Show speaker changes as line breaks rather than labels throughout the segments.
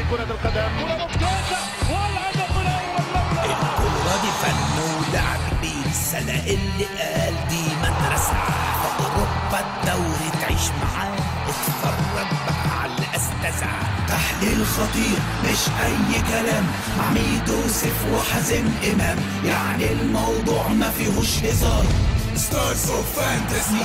كرة القدم كرة ممتازة والهدف الأول
الكورة دي فن ولعب بيرسالة اللي قال دي مدرسة في أوروبا الدوري تعيش معاه اتفرج بقى على الأستاذة تحليل خطير مش أي كلام مع ميدو سيف وحازم إمام يعني الموضوع ما فيهوش هزار ستارز اوف فانتسي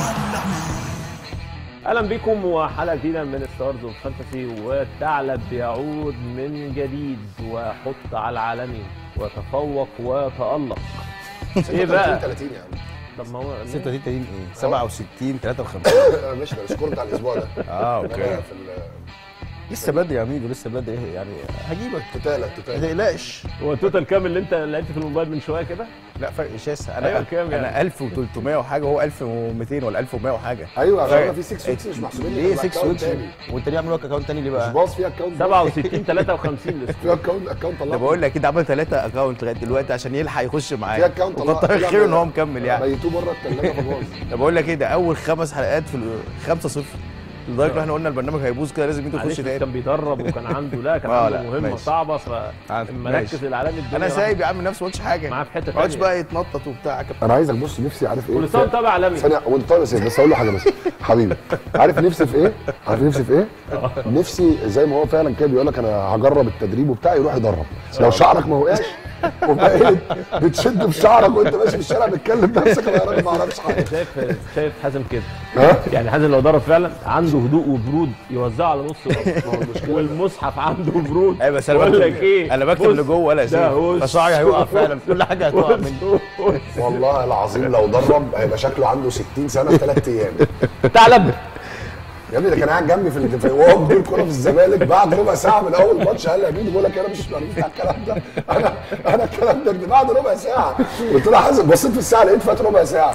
اهلا بكم وحلقه جديده من ستارز اوف فانتسي والثعلب يعود من جديد ويحط على العالمي ويتفوق ويتالق ايه بقى
30 يا عم
طب ما هو
36 ايه 67 53
آه، ماشي ده السكور بتاع الاسبوع ده
اه
إنما
اوكي
في ال-
لسه بدري يا ميدو لسه بدري إيه يعني هجيبك
توتالا
ما
توتالا
تقلقش
هو التوتال كام اللي انت لعبت في الموبايل من شويه كده
لا فرق شاسع انا
أيوة، كام يعني؟
انا 1300 وحاجه وهو 1200 ولا 1100 وحاجه
ايوه عشان
فرق-
انا في 6 ويكس مش محسوبين لي
ليه
في
6
الأكاونت
ويكس
تاني.
وانت ليه عامل لك اكونت تاني ليه
مش
بقى؟
باص في اكونت
67 53
في
السكور
اكونت اكونت
ده
طلع
بقول لك اكيد عمل ثلاثه اكونت لغايه دلوقتي عشان يلحق يخش
في
معايا
اكونت طلع
وكتر خيره ان هو مكمل يعني
بيتوه بره الثلاجه فباظ
ده بقول لك ايه ده اول خمس حلقات في 5 0 لدرجه ان احنا قلنا البرنامج هيبوظ كده لازم انتوا
معلش
تخش
بس
تاني
كان بيدرب وكان عنده لا كان
آه،
عنده
لا،
مهمه
ماشي.
صعبه
عارف،
فمركز
ماشي.
العالمي الدنيا
انا سايب يا عم نفسي ما قلتش حاجه
معاه في حته
ما تقعدش
ثانيه
بقى يتنطط وبتاع
انا عايزك بص نفسي عارف ايه
كل سنه وانت طيب يا عالمي
ثانية وانت طيب يا سيد بس اقول له حاجه بس حبيبي عارف نفسي في ايه؟ عارف نفسي في ايه؟ نفسي زي ما هو فعلا كده بيقول لك انا هجرب التدريب وبتاع يروح يدرب لو شعرك ما وقعش وبقيت بتشد في شعرك وانت ماشي في الشارع بتكلم نفسك انا يا راجل ما اعرفش حاجه
شايف شايف حازم كده
ها؟
يعني حازم لو ضرب فعلا عنده هدوء وبرود يوزعه على نص مصر
ما هو المشكله
والمصحف عنده برود
ايوه بس انا
بقول لك
بكتب
ايه
انا بكتب
بص،
لجوه ولا
ده
سيف
وش.
فشعري هيقع فعلا كل حاجه هتقع مني
والله العظيم لو درب هيبقى شكله عنده 60 سنه في ثلاث ايام
ثعلب
يا ابني ده كان قاعد جنبي في ال- في- وهو بيدور كوره في الزمالك بعد ربع ساعه من اول ماتش قال لي يا مين بقول لك انا مش ماليش بتاع الكلام ده انا انا الكلام ده بعد ربع ساعه قلت له حازم بصيت في الساعه لقيت فات ربع ساعه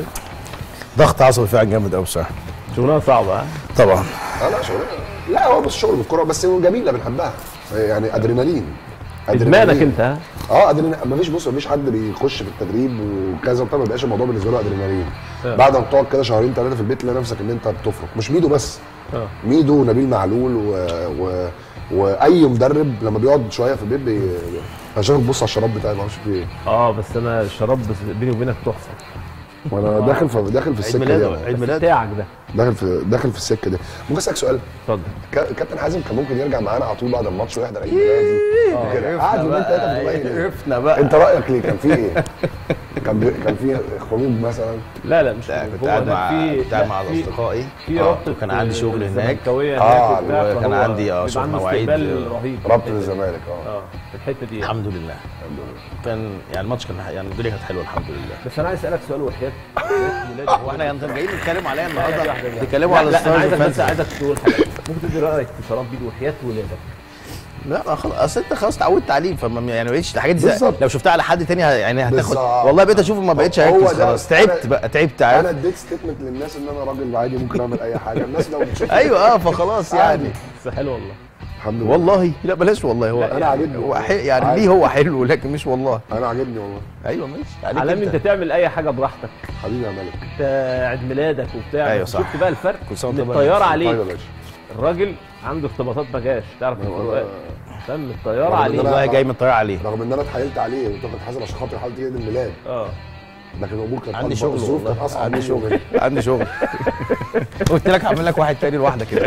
ضغط عصبي فعلا جامد قوي بصراحه
شغلانه صعبه ها
طبعا
اه لا شغل لا هو مش شغل بالكوره بس هو جميله بنحبها يعني ادرينالين
ادمانك انت ها
اه ادرينالين مفيش بص مفيش حد بيخش في التدريب وكذا وبتاع ما بيبقاش الموضوع بالنسبه له ادرينالين
آه.
بعد ما بتقعد كده شهرين ثلاثه في البيت تلاقي نفسك ان انت بتفرق مش ميدو بس
اه
ميدو ونبيل معلول و... و... واي مدرب لما بيقعد شويه في البيت بي... انا شايفك بتبص على الشراب بتاعي ما اعرفش في ايه
اه بس انا الشراب بس بيني وبينك تحفه
وانا داخل في داخل في
عيد
السكه دي
ميلاده
أنا.
عيد ميلاده
بتاعك ده
داخل في داخل في السكه دي ممكن اسالك سؤال
اتفضل
كا- كابتن حازم كان ممكن يرجع معانا على طول بعد الماتش ويحضر عيد ميلادي وكده. قعد يومين ثلاثه في دبي ليه؟
عرفنا بقى
انت رايك ليه كان في ايه؟ كان بي... كان في خروج مثلا
لا لا مش
لا كنت
هو
قاعد
ده
مع
في-
كنت قاعد
لا،
مع
في-
اصدقائي
في
آه،
رابطه
وكان عندي شغل هناك
الزملكاوية
آه،
هناك وبتاع،
وكان
فهو
عندي، آه،
بيبقى
شغل
عنده
مواعيد،
استقبال
آه،
رهيب في
رابطه
الحتة دي.
الزمالك اه
اه في الحته دي يعني.
الحمد لله كان يعني الماتش كان يعني الدنيا كانت حلوه الحمد لله
بس انا عايز اسالك سؤال وحياه
هو احنا يعني جايين نتكلم عليها النهارده
واحدة.
نتكلموا
لا,
على
لا انا
الستارز
عايزك بس
فانتسي.
عايزك تقول حاجه ممكن تدي رايك في شراب بيد وحياه ولادك
لا ما خلاص اصل انت خلاص اتعودت عليه فما يعني ما بقتش الحاجات دي
بالظبط.
لو شفتها على حد تاني ه- يعني هتاخد
بالظبط.
والله بقيت اشوفه ما بقتش
هو
اركز
ده.
خلاص تعبت
أنا-
بقى تعبت
انا
عارف
اديت ستيتمنت للناس ان انا راجل عادي ممكن اعمل اي حاجه الناس لو بتشوف
ايوه اه فخلاص يعني
عادي.
بس حلو والله
الحمد لله
والله لا بلاش والله هو
انا عاجبني
هو
والله.
حي... يعني
عادي.
ليه هو حلو لكن مش والله
انا عاجبني والله
ايوه ماشي عليك
علامي انت تعمل اي حاجه براحتك
حبيبي يا ملك
انت عيد ميلادك وبتاع
أيوه
بس
صح.
شفت بقى الفرق
كل سنة
ان
وأنت
الطياره
طيب.
طيب يا
عليك
باشا
الراجل عنده اختباطات باجاج تعرف
أيوة،
الفروقات
أنا-
فاهم الطياره
رغم إن
عليك
أنا-
والله جاي من الطياره عليه
رغم ان انا اتحايلت عليه قلت له كنت حازم عشان خاطر حالتي عيد الميلاد
اه
لكن الامور كانت
عندي
أكبر،
شغل
الظروف كانت
والله
اصعب
عندي
مني
شغل
ومنك.
عندي شغل قلت لك هعمل لك واحد تاني لوحدك كده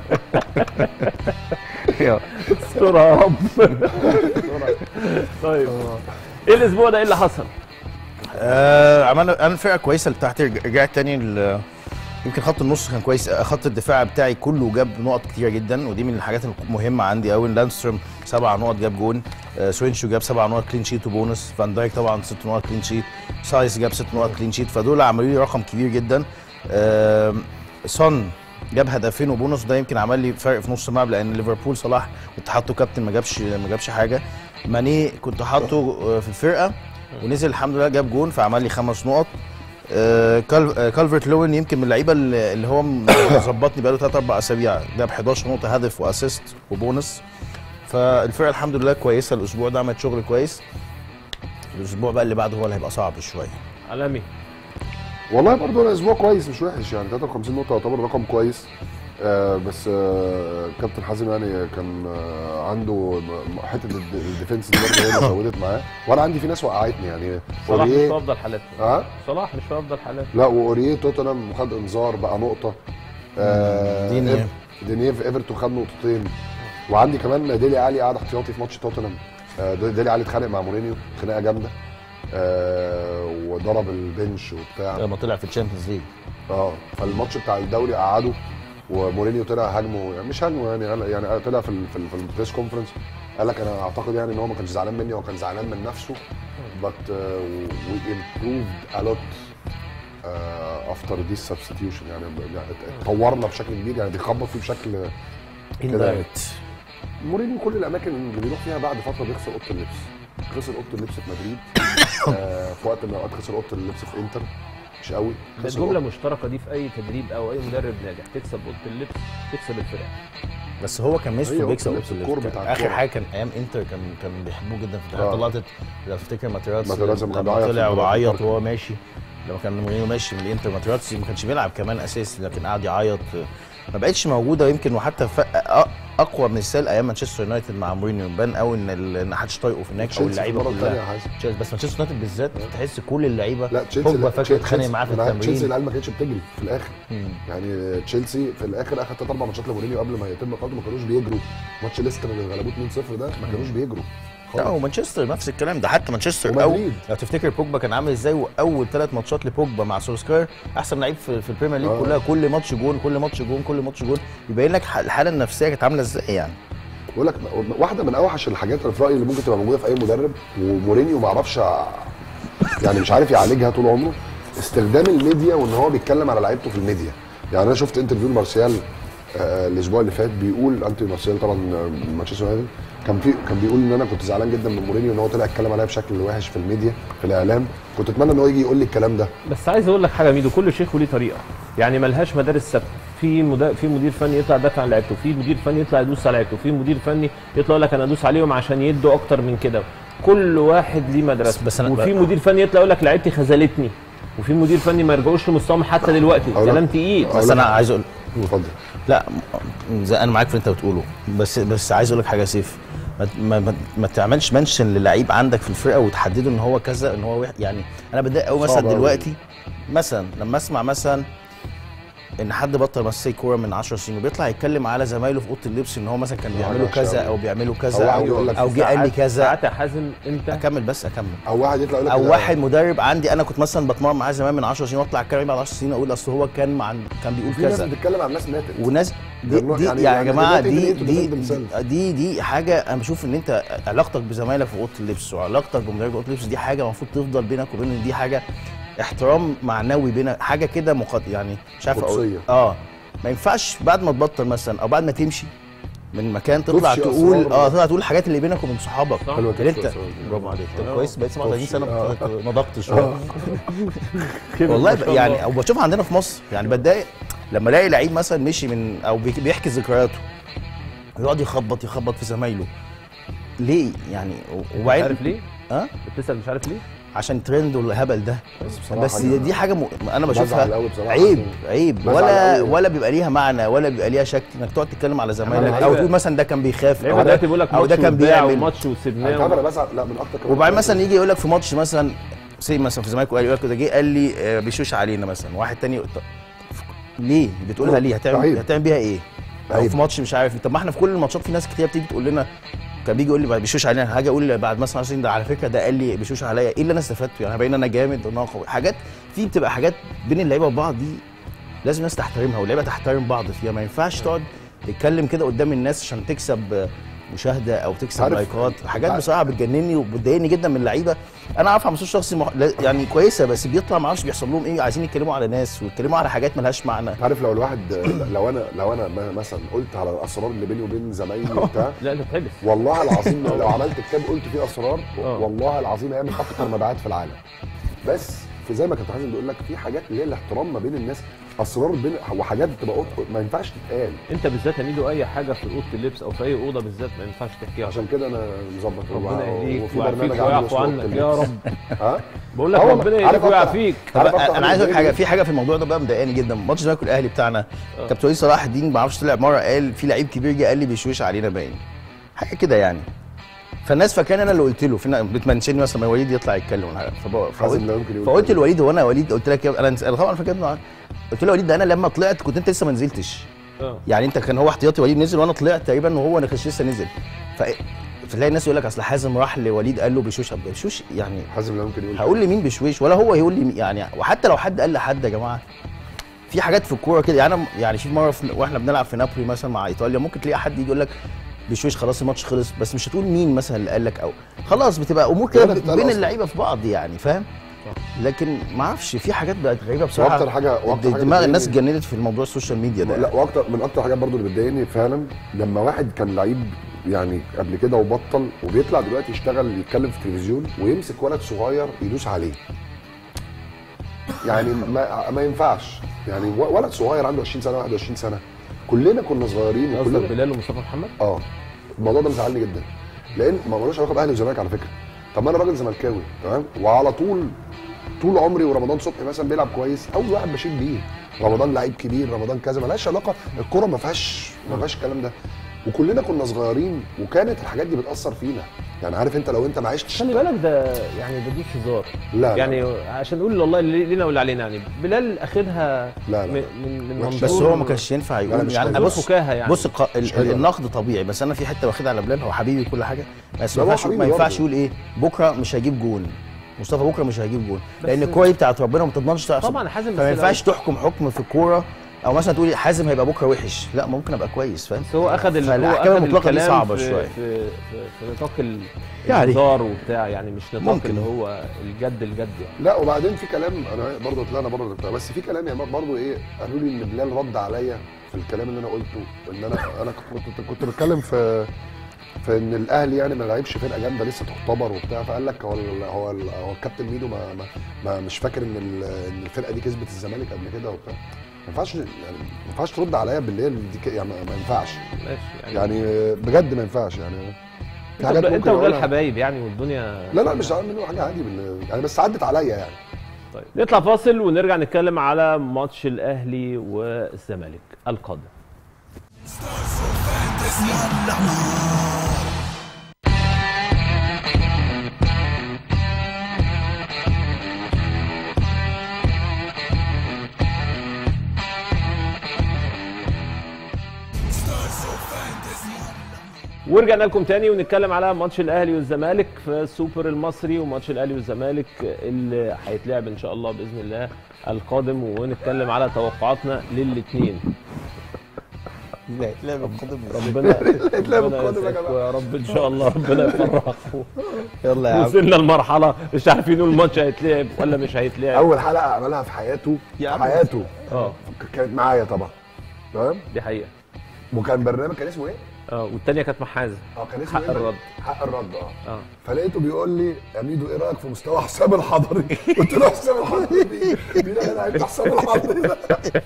يلا.
استر يا رب طيب ايه الاسبوع ده ايه اللي حصل؟
آه عملنا انا الفرقه كويسه اللي بتاعتي رج- رجعت تاني ال- يمكن خط النص كان كويس آه، خط الدفاع بتاعي كله جاب نقط كتيره جدا ودي من الحاجات المهمه عندي قوي لاندستروم سبع نقط جاب جون آه سوينشو جاب سبع نقط كلين شيت وبونس فان دايك طبعا ست نقط كلين شيت سايس جاب ست نقط كلين شيت فدول عملوا لي رقم كبير جدا آه سون جاب هدفين وبونص وده يمكن عمل لي فرق في نص الملعب لان ليفربول صلاح كنت حاطه كابتن ما جابش ما جابش حاجه ماني كنت حاطه آه، في الفرقه ونزل الحمد لله جاب جون فعمل لي خمس نقط آه، كال- آه، كالفرت لوين يمكن من اللعيبه اللي اللي هو مظبطني بقاله 3 4 اسابيع جاب 11 نقطه هدف واسيست وبونص فالفرقه الحمد لله كويسه الاسبوع ده عملت شغل كويس الاسبوع بقى اللي بعده هو اللي هيبقى صعب شويه
عالمي
والله برضه انا اسبوع كويس مش وحش يعني 53 نقطه يعتبر رقم كويس آه بس آه كابتن حازم يعني كان آه عنده م- م- حته الد- الديفنس دي برضه هي اللي زودت معاه وانا عندي في ناس وقعتني يعني
صلاح مش في
اوريه
افضل حالاته
ها
صلاح مش في افضل حالاته
لا واوريه توتنهام خد انذار بقى نقطه آه
دينيه.
إيف- دينيه في ايفرتون خد نقطتين وعندي كمان ديلي علي قاعد احتياطي في ماتش توتنهام آه ديلي علي اتخانق مع مورينيو خناقه جامده آه وضرب البنش وبتاع
لما طلع في الشامبيونز ليج
اه فالماتش بتاع الدوري قعده ومورينيو طلع هاجمه يعني مش هاجمه يعني قال يعني طلع في ال- في, ال- في البريس كونفرنس قال لك انا اعتقد يعني ان هو ما كانش زعلان مني هو كان زعلان من نفسه but وي improved a lot افتر دي سبستيوشن يعني يعني اتطورنا بشكل كبير يعني بيخبط فيه بشكل كده
indirect.
مورينيو كل الاماكن اللي بيروح فيها بعد فتره بيخسر اوضه اللبس خسر اوضه اللبس في مدريد آه في وقت من الاوقات خسر اوضه اللبس في انتر مش قوي
ده
خسر
جمله
أوضة-
مشتركه دي في اي تدريب او اي مدرب ناجح تكسب اوضه اللبس تكسب الفرقه
بس هو كان
هي
ميزته
أوضة
بيكسب
اللبس
أوضة
الكور
اللبس.
بتاع
كان اخر
الكورة.
حاجه كان ايام انتر كان كان بيحبوه جدا في
آه.
الحته طلعت لو تفتكر ماتيراتسي
ماتيراتسي لما كان
لما
بيعيط في
طلع
المباراة
وعيط
بتاعته.
وهو ماشي لما كان مورينيو ماشي من الانتر ماتيراتسي ما كانش بيلعب كمان اساسي لكن قعد يعيط ما بقتش موجوده يمكن وحتى ف... أ- اقوى مثال ايام مانشستر يونايتد مع مورينيو بان قوي ان ال- ان محدش طايقه في هناك او
تشيلسي في
اللعيبه
المرة التانية يا
كلها
حازم.
تشيلسي- بس مانشستر يونايتد بالذات تحس كل اللعيبه
لا تشيلسي
بوجبا
لا،
فاكر
تشيلسي-
اتخانق معاه في
أنا عارف تشيلسي
التمرين
العيال ما كانتش بتجري في الاخر
مم.
يعني تشيلسي في الاخر اخر ثلاث اربع ماتشات لمورينيو قبل ما يتم اقالته ما كانوش بيجروا ماتش ليستر اللي غلبوه 2-0 ده ما كانوش بيجروا
لا
خالص.
ومانشستر نفس الكلام ده حتى مانشستر او
ومدريد.
لو تفتكر بوجبا كان عامل ازاي واول ثلاث ماتشات لبوجبا مع سولسكاير احسن لعيب في, في البريمير ليج
آه.
كلها كل ماتش جون كل ماتش جون كل ماتش جون يبين لك ح- الحاله النفسيه كانت عامله ازاي يعني
بقول لك واحده من اوحش الحاجات اللي في رايي اللي ممكن تبقى موجوده في اي مدرب ومورينيو ما اعرفش ع- يعني مش عارف يعالجها طول عمره استخدام الميديا وان هو بيتكلم على لعيبته في الميديا يعني انا شفت انترفيو مارسيال آه، الاسبوع اللي فات بيقول انتي مارسيال طبعا آه، مانشستر يونايتد كان في كان بيقول ان انا كنت زعلان جدا من مورينيو ان هو طلع يتكلم عليا بشكل وحش في الميديا في الاعلام كنت اتمنى ان هو يجي يقول لي الكلام ده
بس عايز اقول لك حاجه ميدو كل شيخ وليه طريقه يعني ملهاش مدارس ثابته في مدا... في مدير فني يطلع يدافع عن لعيبته في مدير فني يطلع يدوس على لعيبته في مدير فني يطلع يقول لك انا ادوس عليهم عشان يدوا اكتر من كده كل واحد ليه مدرسه
بس- بس أنا-
وفي مدير فني يطلع يقول لك لعيبتي خذلتني وفي مدير فني ما يرجعوش لمستواهم حتى دلوقتي
أقول لك-
كلام تقيل
أقول
بس
لك
انا
حاجة.
عايز اقول
اتفضل
لا م- زي انا معاك في اللي انت بتقوله بس بس عايز اقول لك حاجه يا سيف ما, ما, ما, ما تعملش منشن للعيب عندك في الفرقه وتحدده ان هو كذا ان هو وح... يعني انا بتضايق قوي
صعب
مثلا
أوي.
دلوقتي مثلا لما اسمع مثلا ان حد بطل مثلا كوره من 10 سنين وبيطلع يتكلم على زمايله في اوضه اللبس ان هو مثلا كان بيعملوا
وحشة
كذا
أوي.
او بيعملوا
أو
كذا
واحد
او,
يقول لك
أو جه قال لي
ساعات-
كذا
ساعات يا حازم انت
اكمل بس اكمل
او واحد يطلع يقول لك
او
ده-
واحد مدرب عندي انا كنت مثلا بتمرن معاه زمان من 10 سنين واطلع اتكلم بعد 10 سنين اقول اصل هو كان مع كان بيقول
في ناس
كذا
بتتكلم عن ناس ماتت
وناس دي
يعني-
دي
يعني-
يعني,
يعني
يا جماعه
they don't
دي
even need to
دي
defend themselves.
دي دي حاجه انا بشوف ان انت علاقتك بزمايلك في اوضه اللبس وعلاقتك بمدرب اوضه اللبس دي حاجه المفروض تفضل بينك وبين دي حاجه احترام معنوي بينك حاجه كده مقد... يعني مش عارف اقول
قدسية.
اه ما ينفعش بعد ما تبطل مثلا او بعد ما تمشي من مكان تطلع
تفشي
تقول
أسرار.
اه تطلع تقول الحاجات اللي بينك وبين صحابك
صح.
حلوة
اللي
تفشي
انت
أسرار.
برافو عليك طب
آه.
كويس بقيت 37 سنه
آه.
نضجت شويه
آه.
والله
ما شاء
ب- يعني
الله.
او بشوفها عندنا في مصر يعني بتضايق لما الاقي لعيب مثلا مشي من او بيك- بيحكي ذكرياته ويقعد يخبط يخبط في زمايله ليه يعني و-
مش
وبعدين
عارف ليه
ها
بتسال مش عارف ليه
عشن ترند والهبل ده
بس بصراحة
بس
أنا-
دي حاجه م... انا
بزعل
بشوفها
أوي بصراحة
عيب
عشان-
عيب
بزعل
ولا
أوي.
ولا بيبقى ليها معنى ولا بيبقى ليها شكل انك تقعد تتكلم على زمايلك او
لعيبة-
تقول مثلا ده كان بيخاف
لعيبه
او ده,
دلوقتي بيقول لك
أو ده
ماتش
كان
وبتاع
بيعمل
وماتش
انت عارف
وسيبناه
انا بزعل لا من اكتر كمان
وبعدين مثلا يجي يقول لك في ماتش مثلا سي مثلا في الزمالك وقال يقول لك ده جه قال لي آه، بيشوش علينا مثلا واحد تاني طب ليه بتقولها ليه هتعمل
عيب.
هتعمل بيها ايه او
عيب.
في ماتش مش عارف طب ما احنا في كل الماتشات في ناس كتير بتيجي تقول لنا كان بيجي يقول لي بعد بيشوش علينا حاجه اقول بعد مثلا 10 سنين ده على فكره ده قال لي بيشوش عليا ايه اللي انا استفدته يعني باين انا جامد وان انا قوي حاجات في بتبقى حاجات بين اللعيبه وبعض دي لازم الناس تحترمها واللعيبه تحترم بعض فيها ما ينفعش تقعد تتكلم كده قدام الناس عشان تكسب آه، مشاهده او تكسب
عارف-
لايكات حاجات
عارف-
بصراحه بتجنني وبتضايقني جدا من اللعيبه انا عارف على مستوى الشخصي مح... لا- يعني كويسه بس بيطلع ما اعرفش بيحصل لهم ايه عايزين يتكلموا على ناس ويتكلموا على حاجات ملهاش معنى
انت عارف لو الواحد لو انا لو انا م- مثلا قلت على الاسرار اللي بيني وبين زمايلي وبتاع
لا انت تحبس
والله العظيم لو عملت كتاب قلت فيه اسرار
آه.
والله العظيم هيعمل اكتر مبيعات في العالم بس في زي ما كابتن حازم بيقول لك في حاجات اللي هي الاحترام ما بين الناس اسرار بين وحاجات بتبقى أوض- ما ينفعش تتقال
انت بالذات يا ميدو اي حاجه في اوضه اللبس او في اي اوضه بالذات ما ينفعش تحكيها
عشان كده انا مظبط
ربنا يهديك
وفي
ويعافيك
برنامج عندي
ويعفو
اسمه
عنك
أوضة
يا
اللبس.
رب
ها
بقول لك
آه والله.
ربنا
عارف
يهديك
أكتر-
ويعافيك
طب
عارف أكتر
انا
حاجة
عايز اقول
بتضايقني؟
حاجه في حاجه في الموضوع ده بقى مضايقاني جدا ماتش الزمالك والاهلي بتاعنا كابتن وليد صلاح الدين ما اعرفش طلع مره قال في لعيب كبير جه قال لي بيشوش علينا باين حاجه كده يعني فالناس فاكرين انا اللي قلت له في ناس بتمنشني مثلا ما وليد يطلع يتكلم ولا حاجه فب-
حازم لا
فقلت
يمكن يقول
فقلت
كده.
لوليد هو انا وليد قلت لك يا- انا أنا طبعا فاكر ابنه قلت له يا وليد ده انا لما طلعت كنت انت لسه ما نزلتش
اه
يعني انت كان هو احتياطي وليد نزل وانا طلعت تقريبا وهو انا كانش لسه نزل ف فتلاقي الناس يقول لك اصل حازم راح لوليد قال له بيشوش بيشوش يعني
حازم لا يمكن يقول
هقول لمين بشويش ولا هو يقول لي مين- يعني وحتى لو حد قال لحد يا جماعه في حاجات في الكوره كده يعني انا يعني في مره في واحنا بنلعب في نابولي مثلا مع ايطاليا ممكن تلاقي حد يجي يقول لك بشويش خلاص الماتش خلص بس مش هتقول مين مثلا اللي قال لك او خلاص بتبقى امور كده
هي اللي بتتقال
بين
أصلاً.
اللعيبه في بعض يعني فاهم لكن ما اعرفش في حاجات بقت غريبه بصراحه
وأكتر حاجة- وأكتر حاجة
دماغ الناس
بتضايقني-
اتجننت في الموضوع السوشيال ميديا ده
لا واكتر من اكتر حاجات برضو اللي بتضايقني فعلا لما واحد كان لعيب يعني قبل كده وبطل وبيطلع دلوقتي يشتغل يتكلم في التلفزيون ويمسك ولد صغير يدوس عليه يعني ما, ما ينفعش يعني و- ولد صغير عنده 20 سنه 21 سنه كلنا كنا صغيرين
قصدك
وكلنا
بلال ومصطفى محمد
اه الموضوع ده مزعلني جدا لان ما ملوش علاقه باهلي وزمالك على فكره طب ما انا راجل زملكاوي تمام وعلى طول طول عمري ورمضان صبحي مثلا بيلعب كويس اول واحد بشيد بيه رمضان لعيب كبير رمضان كذا ملهاش علاقه الكوره ما فيهاش ما فيهاش الكلام ده وكلنا كنا صغيرين وكانت الحاجات دي بتاثر فينا يعني عارف انت لو انت ما عشتش
خلي بالك ده يعني ده دي هزار
لا لا
يعني عشان نقول والله اللي لينا واللي علينا يعني بلال اخدها
لا لا.
من من من
وحشة.
بس
منظور
هو ما كانش ينفع
لا،
يقول
مش
يعني
حلوة.
أنا
بص فكاهه يعني
بص الق... ال-
مش حلوة.
النقد طبيعي بس انا في حته واخدها على بلال هو حبيبي كل حاجه بس
لا،
ما
هو
ينفعش ما
حبيبي
ينفعش
برضه.
يقول ايه بكره مش هيجيب جون مصطفى بكره مش هيجيب جون لان الكوره دي بتاعت ربنا وما تضمنش تحصل
طبعا حازم بس
فما
لو-
ينفعش تحكم حكم في الكوره او مثلا تقول حازم هيبقى بكره وحش لا ممكن ابقى كويس فاهم
بس هو اخد ال- هو
فالأحكام
اخد
المطلقة دي
الكلام
صعبة
في
شوية.
في في, في نطاق ال-
يعني.
الهزار وبتاع يعني مش نطاق
ممكن.
اللي هو الجد الجد يعني
لا وبعدين في كلام انا برضه طلعنا بره البتاع بس في كلام يعني برضه ايه قالوا لي ان بلال رد عليا في الكلام اللي انا قلته ان انا انا كنت كنت, كنت بتكلم في في ان الاهلي يعني ما لعبش فرقه جامده لسه تختبر وبتاع فقال لك هو ال هو ال هو الكابتن ميدو ما, ما, ما مش فاكر ان ال- ان الفرقه دي كسبت الزمالك قبل كده وبتاع ما ينفعش يعني ما ينفعش ترد عليا بالليل دي ك- يعني ما ما ينفعش
ماشي يعني,
يعني بجد ما ينفعش يعني في
انت انت
ممكن
وبلال
أقولها.
حبايب يعني والدنيا
لا لا مش زعلان منه حاجه عادي بال- يعني بس عدت عليا يعني
طيب نطلع فاصل ونرجع نتكلم على ماتش الاهلي والزمالك القادم ورجعنا لكم تاني ونتكلم على ماتش الاهلي والزمالك في السوبر المصري وماتش الاهلي والزمالك اللي هيتلعب ان شاء الله باذن الله القادم ونتكلم على توقعاتنا للاثنين
لا لا القادم
ربنا
هيتلعب
ربنا
القادم يا
يسعدكم
جماعة.
يا رب ان شاء الله ربنا يفرحكم
يلا يا عم
وصلنا لمرحله مش عارفين نقول الماتش هيتلعب ولا مش هيتلعب
اول حلقه عملها في حياته
يا عم.
حياته
اه
كانت معايا طبعا تمام
دي حقيقه
وكان برنامج كان اسمه ايه؟
اه والثانيه كانت مع حازم
اه كان اسمه
حق
إيه؟
الرد.
حق الرد اه
اه
فلقيته بيقول لي يا ميدو ايه رايك في مستوى حسام الحضري؟ قلت له حسام الحضري مين؟ مين يا جدع انت حسام الحضري ده؟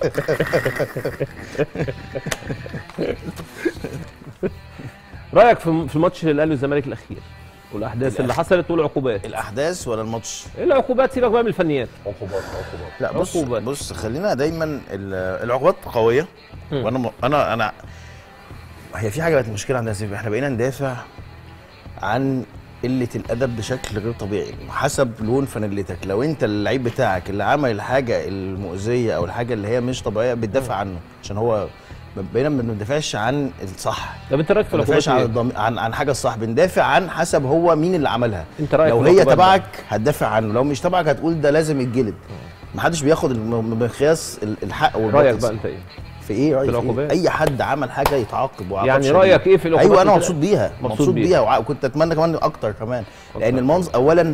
رايك في في ماتش الاهلي والزمالك الاخير والاحداث اللي حصلت والعقوبات
الاحداث ولا الماتش
ايه العقوبات سيبك بقى من الفنيات
عقوبات عقوبات
لا بص
عقوبات.
بص خلينا دايما ال- العقوبات قويه
مم.
وانا م... انا انا هي في حاجه بقت مشكله عندنا يا سيف احنا بقينا ندافع عن قله الادب بشكل غير طبيعي حسب لون فانيلتك لو انت اللعيب بتاعك اللي عمل الحاجه المؤذيه او الحاجه اللي هي مش طبيعيه بتدافع عنه عشان هو بقينا ما بندافعش عن الصح
طب انت رايك في
ما بندافعش عن
العقوبات إيه؟
الضم... عن عن حاجه الصح بندافع عن حسب هو مين اللي عملها
انت رايك
لو
في
هي
العقوبات بقى؟
تبعك هتدافع عنه لو مش تبعك هتقول ده لازم يتجلد محدش بياخد الم- بمقياس ال- الحق والباطل
رايك بقى انت ايه
في ايه رايك
في
في
العقوبات؟
إيه؟ اي حد عمل حاجه يتعاقب وعقاب
يعني
شديد.
رأيك إيه في العقوبات
ايوه انا
اللي-
مبسوط بيها
مبسوط
مبسوط
بيها.
بيها وع- وكنت اتمنى كمان اكتر كمان لان
أكتر.
المنظر اولا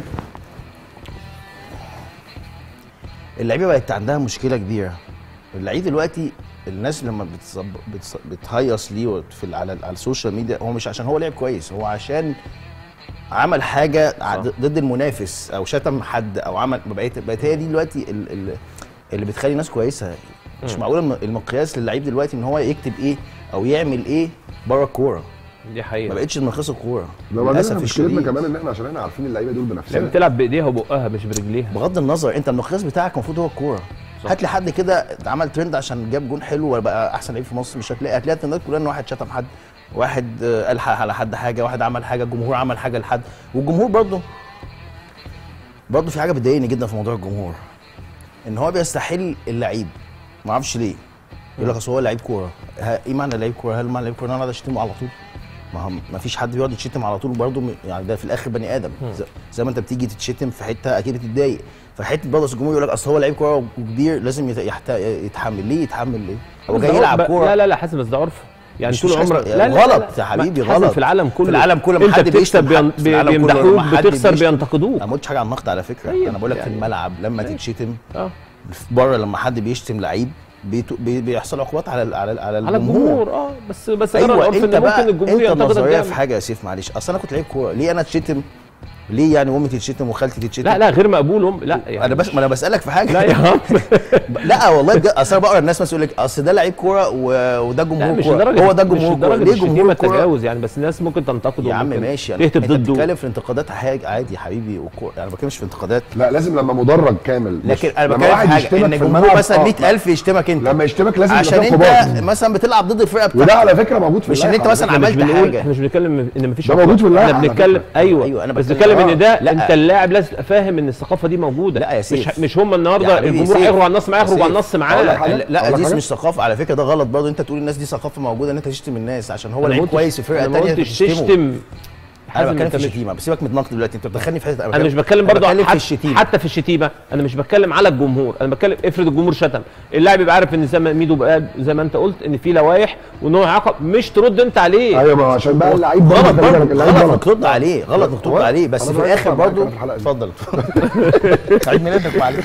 اللعيبه بقت عندها مشكله كبيره اللعيب دلوقتي الناس لما بتصب... بتص... بتهيص ليه في ال- على على السوشيال ميديا هو مش عشان هو لعب كويس هو عشان عمل حاجه ع- ضد المنافس او شتم حد او عمل بقت بقت هي دي دلوقتي ال... ال... اللي بتخلي الناس كويسه مش معقول الم- المقياس للعيب دلوقتي ان هو يكتب ايه او يعمل ايه بره الكوره
دي
ما
حقيقه
بقتش المقياس الكوره
ده بعدين
للاسف
احنا مشكلتنا
الشديد
كمان ان احنا عشان احنا عارفين اللعيبه دول
يعني
بنفسنا
بتلعب بايديها وبقها مش برجليها
بغض النظر انت المقياس بتاعك المفروض هو الكوره هات لي حد كده عمل ترند عشان جاب جون حلو وبقى احسن لعيب في مصر مش هتلاقي هتلاقي الترندات كلها ان واحد شتم حد واحد آه، قال ح- على حد حاجه واحد عمل حاجه الجمهور عمل حاجه لحد والجمهور برضه برضه في حاجه بتضايقني جدا في موضوع الجمهور ان هو بيستحل اللعيب ما اعرفش ليه يقول لك اصل هو لعيب كوره ها- ايه معنى لعيب كوره هل معنى لعيب كوره ان انا اقعد اشتمه على طول ما هو ما فيش حد بيقعد يتشتم على طول برضه م- يعني ده في الاخر بني ادم ز- زي ما انت بتيجي تتشتم في حته اكيد بتتضايق فحته برضه أصل الجمهور يقول لك اصل هو لعيب كوره وكبير لازم يت- يحت... يتحمل ليه يتحمل ليه؟ هو
بس
جاي
ده
يلعب
عرف-
كوره
لا لا لا حاسس بس ده عرف يعني
مش-
طول
مش حاسس-
عمرك
يعني غلط يا حبيبي،
ما- حاسس
غلط.
في العالم كله
في العالم كله لما
انت
حد بيشتم
بتكسب بين-
حد- في العالم كله
بيمدحوك
لما حد
بتخسر
بيشتم-
بينتقدوك
انا ما قلتش حاجه عن النقد على فكره
طيب،
انا بقول لك في
يعني-
الملعب لما تتشتم
اه
بره لما حد بيشتم لعيب بيتو- بي- بيحصل عقوبات على ال- على ال- على
على الجمهور اه بس بس أنا
ايوه
العرف
انت
ان
بقى
ممكن الجمهور
انت
ينتقدك
نظريه
جامد.
في حاجه يا سيف معلش اصل انا كنت لعيب كوره ليه انا اتشتم ليه يعني امي تتشتم وخالتي تتشتم
لا لا غير مقبول هم لا يعني
انا بس ما انا بسالك في حاجه
لا يا عم
لا والله بجد اصل انا بقرا الناس مثلا يقول لك اصل ده لعيب كوره و- وده
لا
جمهور
مش
كوره
لدرجه
هو ده
مش
جمهور كوره
لدرجه
ليه
الشتيمه
جمهور كوره
تجاوز يعني بس الناس ممكن تنتقده
يا عم
وممكن
ماشي يعني
تهتف
انت
ضده
بتتكلم في انتقادات حاجه عادي يا حبيبي والكوره انا ما بتكلمش في انتقادات
لا لازم لما مدرج كامل مش-
لكن انا
لما
بتكلم
واحد
في حاجه
يشتمك
ان
في
الجمهور
الملعب،
مثلا
آه،
100000 يشتمك انت
لما يشتمك لازم
عشان
يبقى
انت
انت
مثلا بتلعب ضد الفرقه
وده
بتاعتك
على فكره موجود في
مش ان
اللائحة
انت
على
مثلا
فكرة.
احنا مش
عملت
بنقول
حاجة.
احنا مش بنتكلم ان مفيش
ده موجود في اللائحة
احنا
على
بنتكلم
فكرة.
ايوه
أيوة، أنا
بس
بتكلم-
بنتكلم
آه.
ان ده
لا.
انت اللاعب لازم تبقى فاهم ان الثقافه دي موجوده
لا يا
مش
سيف.
مش هم
يا
النهارده
حبيبي
الجمهور
سيف.
هيخرج على النص معاه
يا
يخرج على
سيف.
النص
أقول
معاه
لك حاجة؟
لا, لا
أقول لك
دي
حاجة؟
مش ثقافه على فكره ده غلط برضه انت تقول الناس دي ثقافه موجوده ان انت تشتم الناس عشان هو
أنا ما
لعيب
قلتش-
كويس في فرقه
أنا ما
ثانيه
قلتش تشتم
انا
حازم،
بتكلم
أنت
في
مش-
الشتيمه بسيبك من النقد دلوقتي انت بتدخلني في حته
انا مش بتكلم برضه
بتكلم في
حتى,
الشتيمه
حتى في الشتيمه انا مش بتكلم على الجمهور انا بتكلم افرض الجمهور شتم اللاعب يبقى عارف ان زي ما ميدو بقى زي ما انت قلت ان في لوائح وان هو يعاقب مش ترد انت عليه
ايوه ما هو عشان بقى اللعيب
غلط
برضه خلي بالك،
برضه
اللعيب
غلط
غلط
انك ترد عليه غلط انك ترد
وأنا-
عليه بس
أنا
في
بقى
الاخر
أطلع معاك
برضه
في الحلقة دي.
اتفضل عيد ميلادك معلش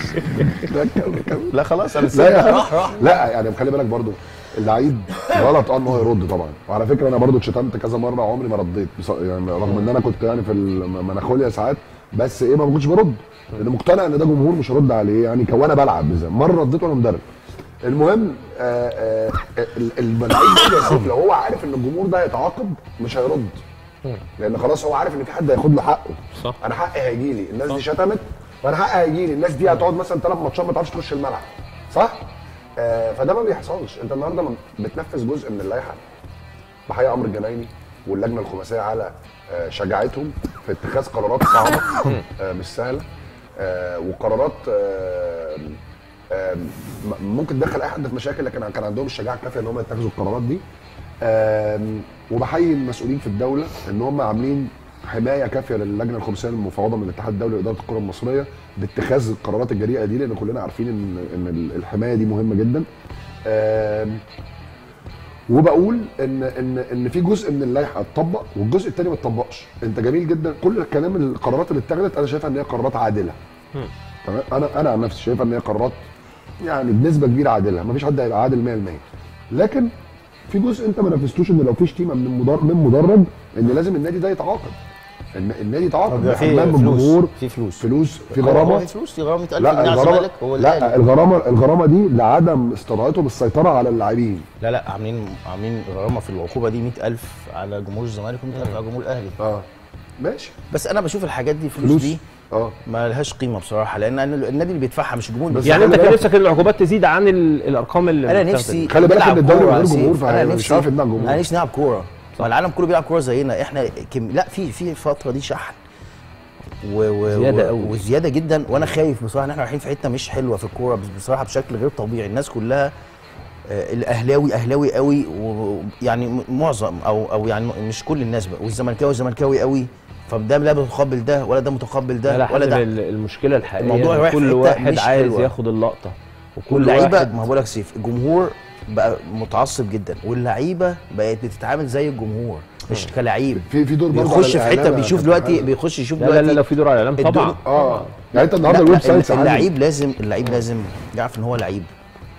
لا خلاص انا
لا
سيبك.
يعني
راح راح
لا يعني خلي بالك برضو اللعيب غلط اه ان هو يرد طبعا وعلى فكره انا برضو اتشتمت كذا مره عمري ما رديت بص- يعني رغم ان انا كنت يعني في المناخوليا ساعات بس ايه ما كنتش برد لان مقتنع ان ده جمهور مش هرد عليه يعني كو- وانا بلعب بالذات مره رديت وانا مدرب المهم آه آه ال- ال- اللعيب برضه يا سيف لو هو عارف ان الجمهور ده هيتعاقب مش هيرد لان خلاص هو عارف ان في حد هياخد له حقه
صح.
انا حقي هيجي لي الناس دي شتمت وانا حقي هيجي لي الناس دي هتقعد مثلا ثلاث ماتشات ما تعرفش تخش الملعب صح آه فده ما بيحصلش انت النهارده م- بتنفذ جزء من اللائحه بحقيقه امر الجنايني واللجنه الخماسيه على آه شجاعتهم في اتخاذ قرارات صعبه آه مش سهله آه وقرارات آه آه م- ممكن تدخل اي حد في مشاكل لكن كان عندهم الشجاعه الكافيه ان هم يتخذوا القرارات دي آم، وبحيي المسؤولين في الدوله ان هم عاملين حمايه كافيه للجنه الخماسيه المفوضه من الاتحاد الدولي لاداره الكره المصريه باتخاذ القرارات الجريئه دي لان كلنا عارفين ان ان ال- الحمايه دي مهمه جدا. آم، وبقول ان ان ان في جزء من اللائحه اتطبق والجزء الثاني ما اتطبقش انت جميل جدا كل الكلام القرارات اللي اتخذت انا شايفها ان هي قرارات عادله تمام انا انا عن نفسي شايفها ان هي قرارات يعني بنسبه كبيره عادله ما فيش حد هيبقى عادل 100% لكن في جزء انت ما نفذتوش ان لو في شتيمه من مدرب من مدرب ان لازم النادي ده يتعاقب ان النادي يتعاقب
بيبقى في
امام
فلوس
الجمهور
في فلوس
فلوس في
هو
غرامه
في فلوس في غرامه 1000
لا
جنيه على
الغرامه
الزمالك هو
لا
الأهلي.
الغرامه الغرامه دي لعدم استطاعتهم السيطره على اللاعبين
لا لا عاملين عاملين غرامه في العقوبه دي 100000 على جمهور الزمالك و100000 على جمهور الاهلي
اه ماشي
بس انا بشوف الحاجات دي فلوس
فلوس
دي
اه
ما لهاش قيمه بصراحه لان النادي اللي بيدفعها مش الجمهور
بس
اللي
يعني انت
خلي
كان
بالك-
نفسك ان العقوبات تزيد عن ال- الارقام اللي
انا
بتاخد
نفسي
دي.
خلي بالك
نلعب
إن الدوري
كورة
من غير
يا سيف.
جمهور فهي-
انا
مش
نفسي
عارف يمنع جمهور.
انا نفسي نلعب كوره ما العالم كله بيلعب كوره زينا احنا كم... لا في في فتره دي شحن و... و...
زيادة
و...
قوي.
وزياده جدا وانا خايف بصراحه ان احنا رايحين في حته مش حلوه في الكوره بس بصراحه بشكل غير طبيعي الناس كلها آه، الاهلاوي اهلاوي قوي ويعني م- معظم او او يعني مش كل الناس بقى والزملكاوي زملكاوي قوي فده لا متقبل ده ولا ده متقبل
لا
ده
لا
ولا
حازم
ده
ال- المشكله الحقيقيه
الموضوع
إن
رايح في
كل
حتة
واحد
مش
عايز
حلوة.
ياخد اللقطه وكل
واللعيبه
واحد
ما بقول لك سيف الجمهور بقى متعصب جدا واللعيبه بقت بتتعامل زي الجمهور مش كلاعب
في في دور برضه
بيخش
على
في حته
الإعلام يا
بيشوف
كابتن
دلوقتي
حازم.
بيخش يشوف
لا لا
دلوقتي
لا, لا في دور على الاعلام طبعا
اه يعني انت النهارده
لا،
الويب سايت
اللعيب لازم اللعيب لازم يعرف ان هو لعيب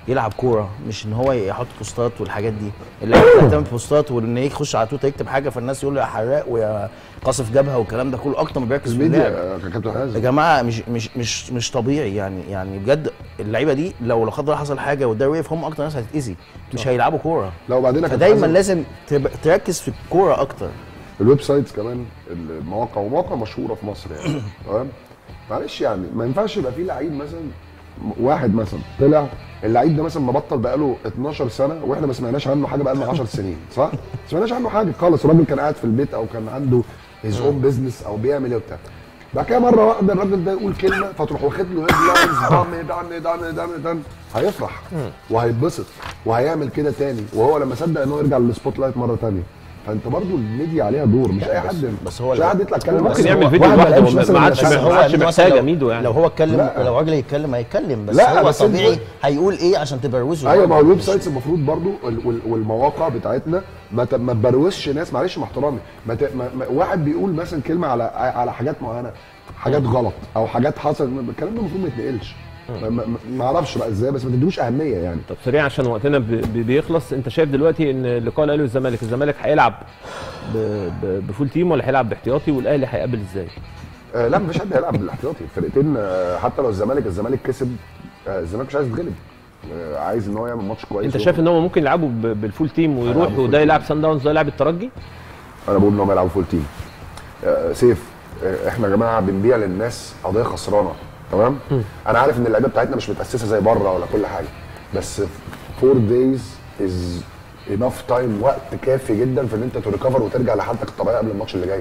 يلعب كوره مش ان هو يحط بوستات والحاجات دي اللعيب بيهتم ببوستات وان يخش على تويتر يكتب حاجه فالناس يقول له يا حراق ويا قاصف جبهه والكلام ده كله اكتر ما بيركز في اللعب
الميديا آه، كابتن
يا
حازم
جماعه مش مش مش مش طبيعي يعني يعني بجد اللعيبه دي لو لا قدر الله حصل حاجه والدوري وقف هم اكتر ناس هتتاذي مش هيلعبوا كوره
لو بعدين يا كابتن
فدايما
حازم،
لازم تب- تركز في الكوره اكتر
الويب سايتس كمان المواقع ومواقع مشهوره في مصر يعني تمام معلش يعني ما ينفعش يبقى في لعيب مثلا م- واحد مثلا طلع اللعيب ده مثلا مبطل بقاله 12 سنه واحنا ما سمعناش عنه حاجه بقالنا 10 سنين صح؟ ما سمعناش عنه حاجه خالص الراجل كان قاعد في البيت او كان عنده هيز اون بزنس او بيعمل ايه وبتاع بعد كده مره واحده الراجل ده يقول كلمه فتروح واخد له هيدلاينز دم دم دم دم دم هيفرح وهيتبسط وهيعمل كده تاني وهو لما صدق ان هو يرجع للسبوت لايت مره تانيه فانت برضو الميديا عليها دور مش اي حد
بس هو
مش اي حد يطلع يتكلم
ممكن
بس
يعمل
هو-
فيديو
واحد ما
لوحده
لعبش مثلا
ما عادش
بس
ما
هو-
عادش
مثلاً
محتاجه
لو-
ميدو يعني
لو هو اتكلم
لا.
لو راجل يتكلم هيتكلم بس
لا،
هو
بس انت-
طبيعي هيقول ايه عشان تبروزه
ايوه ما هو الويب
مش-
سايتس المفروض برضو وال- وال- والمواقع بتاعتنا ما ت- ما تبروزش ناس معلش مع احترامي ما ت- ما ما واحد بيقول مثلا كلمه على على حاجات معينه حاجات غلط او حاجات حصلت الكلام ده المفروض ما يتنقلش ما- ما ما اعرفش بقى ازاي بس ما تديلوش اهميه يعني
طب سريع عشان وقتنا ب- ب- بيخلص انت شايف دلوقتي ان اللقاء الاهلي والزمالك الزمالك هيلعب ب- ب- بفول تيم ولا هيلعب باحتياطي والاهلي هيقابل ازاي؟
آه لا مفيش حد هيلعب بالاحتياطي الفرقتين آه حتى لو الزمالك الزمالك كسب آه الزمالك مش عايز يتغلب آه عايز ان هو يعمل ماتش كويس
انت شايف ان هم ممكن يلعبوا ب- بالفول تيم
هيلعبوا
ويروحوا
فول
ده
تيم.
يلعب سان داونز ده يلعب الترجي؟
انا بقول ان هم يلعبوا فول تيم آه سيف آه احنا يا جماعه بنبيع للناس قضيه خسرانه تمام انا عارف ان اللعيبه بتاعتنا مش متاسسه زي بره ولا كل حاجه بس فور دايز از انف تايم وقت كافي جدا في ان انت تريكفر وترجع لحالتك الطبيعيه قبل الماتش اللي جاي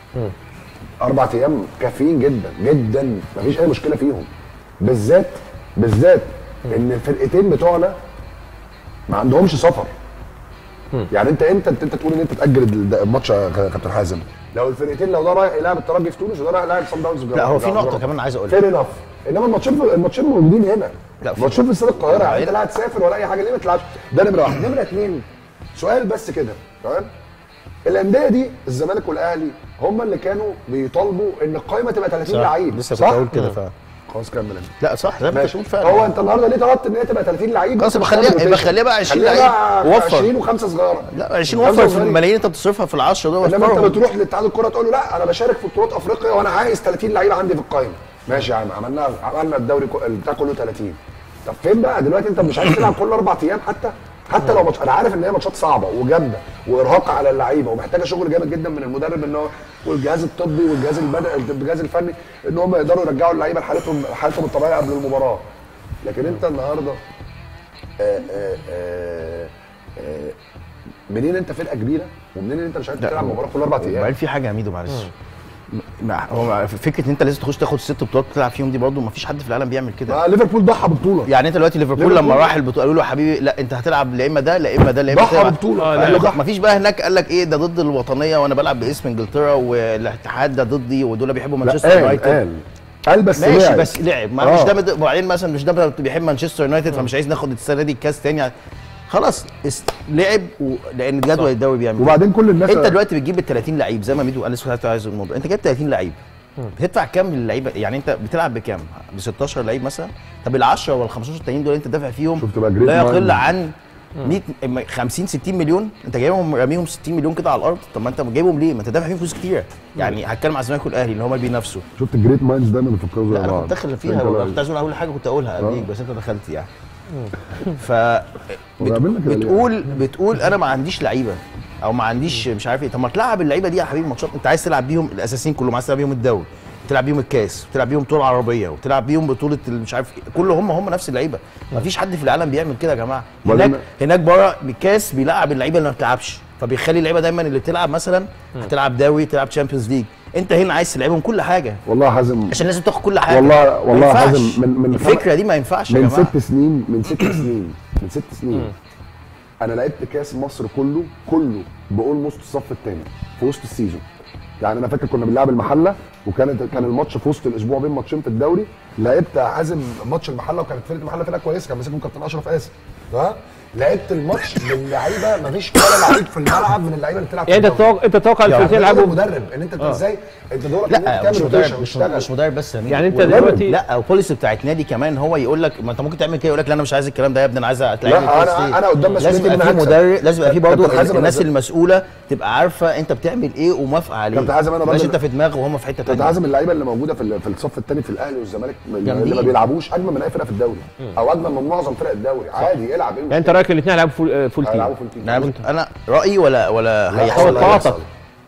اربع ايام كافيين جدا جدا مفيش اي مشكله فيهم بالذات بالذات ان الفرقتين بتوعنا ما عندهمش سفر يعني انت امتى انت انت تقول ان انت تاجل الد- الماتش يا كابتن حازم لو الفرقتين لو ده رايح يلعب الترجي في تونس وده رايح يلعب صن داونز
لا هو في نقطه كمان عايز اقولها
فير انف انما الماتشين في- الماتشين موجودين هنا
لا، في-
الماتشين في استاد القاهره يعني انت
بعيد.
لا هتسافر ولا اي حاجه ليه ما تلعبش ده نمره واحد نمره اثنين سؤال بس كده تمام الانديه دي الزمالك والاهلي هم اللي كانوا بيطالبوا ان القائمه تبقى 30 لعيب
لسه
صح؟
كنت هقول كده فعلا
خلاص كمل انت
لا صح زي ما انت
ماشي
بتقول فعلا
هو انت النهارده ليه طلبت ان هي تبقى 30 لعيب
خلاص
بس مش
يبقى خليها-
تعمل
يبقى
rotation؟
خليها بقى 20
خليها
لعيب.
بقى
وفر.
20 وخمسه صغيره
لا 20
خمسة
وفر في
صغيرين.
الملايين انت بتصرفها في ال 10 دول
انما انت
وفرهم.
بتروح لاتحاد الكره تقول له لا انا بشارك في بطولات افريقيا وانا عايز 30 لعيبه عندي في القائمه ماشي يا عم عملنا عملنا الدوري كو- بتاع كله 30 طب فين بقى دلوقتي انت مش عايز تلعب كل اربع ايام حتى حتى لو ماتش انا عارف ان هي ماتشات صعبه وجامده وارهاق على اللعيبه ومحتاجه شغل جامد جدا من المدرب ان هو والجهاز الطبي والجهاز البدني الجهاز الفني ان هم يقدروا يرجعوا اللعيبه لحالتهم حالتهم الطبيعيه قبل المباراه لكن انت النهارده آه، آه، آه، آه، منين انت فرقه كبيره ومنين انت مش عارف تلعب مباراه كل اربع ايام
وبعدين في حاجه يا ميدو معلش مع- هو فكره ان انت لازم تخش تاخد ست بطولات تلعب فيهم دي برضه ما فيش حد في العالم بيعمل كده
ما ليفربول ضحى ببطوله
يعني انت دلوقتي ليفربول
ليفربول
لما راح البطوله قالوا له يا حبيبي لا انت هتلعب لا اما ده لا اما ده لا اما
ضحى
ده
ببطوله
آه،
قال
لا،
له ضحى
ما فيش بقى هناك قال لك ايه ده ضد الوطنيه وانا بلعب باسم انجلترا والاتحاد ده ضدي ودول بيحبوا مانشستر
قال
يونايتد
قال قال بس
ماشي
لعب.
بس لعب ما
آه.
مش ده بد- وبعدين مثلا مش ده بيحب مانشستر يونايتد فمش عايز ناخد السنه دي الكاس تاني خلاص است... لعب و... لان جدول الدوري بيعمل كده.
وبعدين كل الناس
انت دلوقتي بتجيب ال 30 لعيب زي ما ميدو قال لسه كنت عايز الموضوع انت جايب 30 لعيب بتدفع كام للعيبه يعني انت بتلعب بكام ب 16 لعيب مثلا طب ال 10 ولا 15 التانيين دول انت دافع فيهم
شفت بقى great
لا يقل
mind.
عن 100 50 60 مليون انت جايبهم راميهم 60 مليون كده على الارض طب ما انت جايبهم ليه ما انت دافع فيهم فلوس كتير يعني هتكلم على الزمالك والاهلي اللي هم بينافسوا
شفت الجريت مايندز دايما بيفكروا زي
لا انا
بعض
كنت داخل فيها
انت
والله
لا-
كنت عايز اقول اول حاجه كنت اقولها قبليك بس انت دخلت يعني ف
وبيعمل لك كده ليه؟
بتقول بتقول انا ما عنديش لعيبه او ما عنديش مش عارف ايه طب ما تلعب اللعيبه دي يا حبيبي ماتشات انت عايز تلعب بيهم الاساسيين كلهم عايز تلعب بيهم الدوري تلعب بيهم الكاس تلعب بيهم بطوله عربيه وتلعب بيهم بطوله ال- مش عارف إيه. كله هم هم نفس اللعيبه ما فيش حد في العالم بيعمل كده يا جماعه
ولا
هناك
أنا-
هناك بره بالكاس بيلعب اللعيبه اللي ما بتلعبش فبيخلي اللعيبه دايما اللي بتلعب مثلا هتلعب دوري تلعب تشامبيونز ليج انت هنا عايز تلعبهم كل حاجه
والله حازم
عشان لازم تاخد كل حاجه
والله-
ما
والله
ينفعش.
حازم من- من
الفكره دي ما ينفعش يا
من
جماعه
ست سنين من ست سنين من ست سنين انا لعبت كاس مصر كله كله باولموست الصف الثاني في وسط السيزون يعني انا فاكر كنا بنلعب المحله وكانت كان الماتش في وسط الاسبوع بين ماتشين في الدوري لعبت حازم ماتش المحله وكانت فرقه المحله فرقه كويسه كان ماسكهم كابتن اشرف قاسم ها لعبت الماتش باللعيبه مفيش ولا لعيب في الملعب من اللعيبه اللي بتلعب في
يعني انت
الدوري.
تتوقع انت تتوقع
يعني
الفرقتين
ده دور
يلعبوا
المدرب ان انت ازاي انت دورك ان انت
لا
تعمل
مش
روتيشن
مدرب مش,
وتشتغل
مش مدرب بس يا أمين.
يعني أنت
و-
دلوقتي-
لا والبوليسي بتاعت نادي كمان هو يقول لك ما انت ممكن تعمل كده يقول لك لا انا مش عايز الكلام ده يا ابني انا عايز اتلعب
لا، أنا- أنا قدام مسؤولين
لازم يبقى
إن
في
أنا
مدرب لازم يبقى في
كابتن
برضه
حازم
الناس
أنا-
المسؤوله تبقى عارفه انت بتعمل ايه وموافقه عليه
كابتن حازم أنا
مش
راجل-
انت في دماغ وهم في حته
كابتن
ثانيه
حازم اللعيبه اللي موجوده في ال- في الصف الثاني في الاهلي والزمالك اللي
جامدين.
ما بيلعبوش اجمل من اي فرقه في الدوري او اجمل من معظم فرق الدوري عادي العب ايه
يعني انت رايك الاثنين هيلعبوا فول, آه، فول تيم
هيلعبوا في التيم
نعم انا رايي ولا ولا
لا،
هيحصل
ولا
توقعاتك.
هيحصل.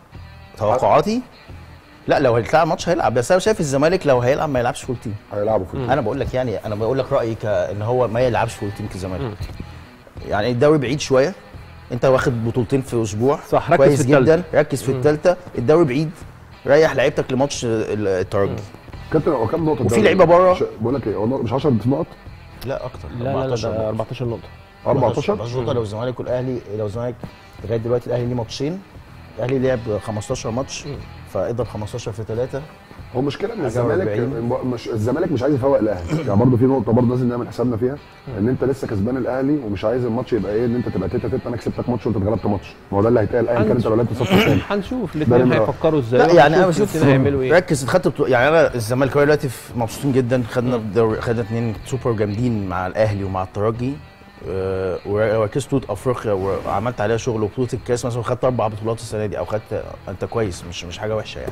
توقعاتي لا لو هيتلعب ماتش هيلعب بس انا شايف الزمالك لو هيلعب ما يلعبش فول تيم
هيلعبوا في التيم
انا بقول لك يعني انا بقول لك رايي كان هو ما يلعبش فول تيم كالزمالك يعني الدوري بعيد شويه انت واخد بطولتين في اسبوع
صح، ركز
كويس
في التالتة.
جدا ركز في الثالثه الدوري بعيد ريح لعيبتك لماتش ال- الترجي
كابتن هو كام نقطه
وفي
الدوري؟
لعيبة بره.
مش- بقول لك ايه هو مش 10 نقط
لا اكتر
لا لا لا ده 14 نقطه
14
مظبوطه لو الزمالك والاهلي لو الزمالك لغايه دلوقتي الاهلي ليه ماتشين الاهلي لعب 15 ماتش فاضرب 15 في 3
هو مشكله ان
حاجة
الزمالك
وأربعين.
مش الزمالك مش عايز يفوق الاهلي يعني برضه في نقطه برضه لازم نعمل حسابنا فيها ان انت لسه كسبان الاهلي ومش عايز الماتش يبقى ايه ان انت تبقى تيتا تيتا انا كسبتك ماتش وانت اتغلبت ماتش ما هو ده اللي هيتقال ايا كان انت لو لعبت الصف الثاني
هنشوف
ده
الاثنين
نمرة
هيفكروا ازاي
لا يعني انا
وهنشوف
بشوف
الاتنين هيعملوا ايه
ركز خدت بطو- يعني انا الزمالكاويه دلوقتي في- مبسوطين جدا خدنا الدوري خدنا اثنين سوبر جامدين مع الاهلي ومع الترجي آه، وركزت بطوله افريقيا وعملت عليها شغل وبطوله الكاس مثلا خدت اربع بطولات السنه دي او خدت انت كويس مش مش حاجه وحشه يعني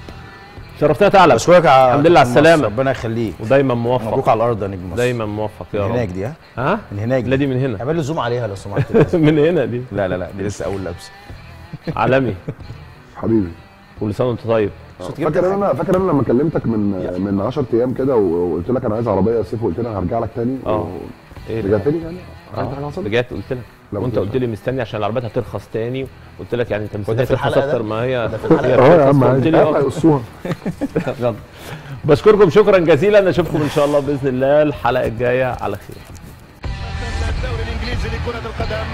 شرفتنا تعلم
بشكرك على
الحمد لله على
كابتن
السلامه
مصر، ربنا يخليك
ودايما
مبروك
موفق
على الارض يا نجم مصر
دايما موفق يا
من هناك
رب
دي ها
ها
من هناك
لا دي من هنا
اعمل لي زوم عليها لو سمحت
من هنا دي
لا لا لا دي لسه اول لبسه
عالمي
حبيبي
كل سنه وانت طيب
فاكر انا فاكر انا لما كلمتك من من 10 ايام كده وقلت لك انا عايز عربيه يا سيف وقلت لك انا هرجع لك تاني
اه.
و-
ايه
رجعت لي يعني عملت حاجه
آه،
حصلت؟
رجعت قلت لك
لا،
وانت
ما
قلت لي مستني عشان العربيات هترخص تاني قلت لك يعني انت مستني
في
ترخص
الحلقة ده؟
اكتر ما هي
ده في الحلقة
هي
ده؟
اه يا
بترخص،
عم
قلت
عادي
لي اه.
هيقصوها
غلط. بشكركم شكرا جزيلا اشوفكم ان شاء الله باذن الله الحلقه الجايه على خير
الدوري الانجليزي لكرة القدم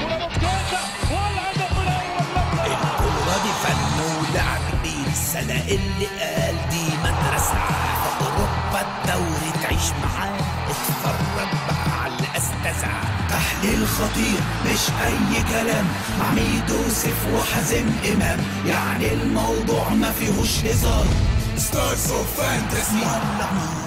والهدف الاول
الكورة دي فن ولعب بيه السنة اللي قال دي مدرسة في أوروبا الدوري تعيش معاه اتفرج بقى على الأستاذة تحليل خطير مش أي كلام مع ميدو سيف وحازم إمام يعني الموضوع ما فيهوش هزار ستارز اوف فانتسي يلا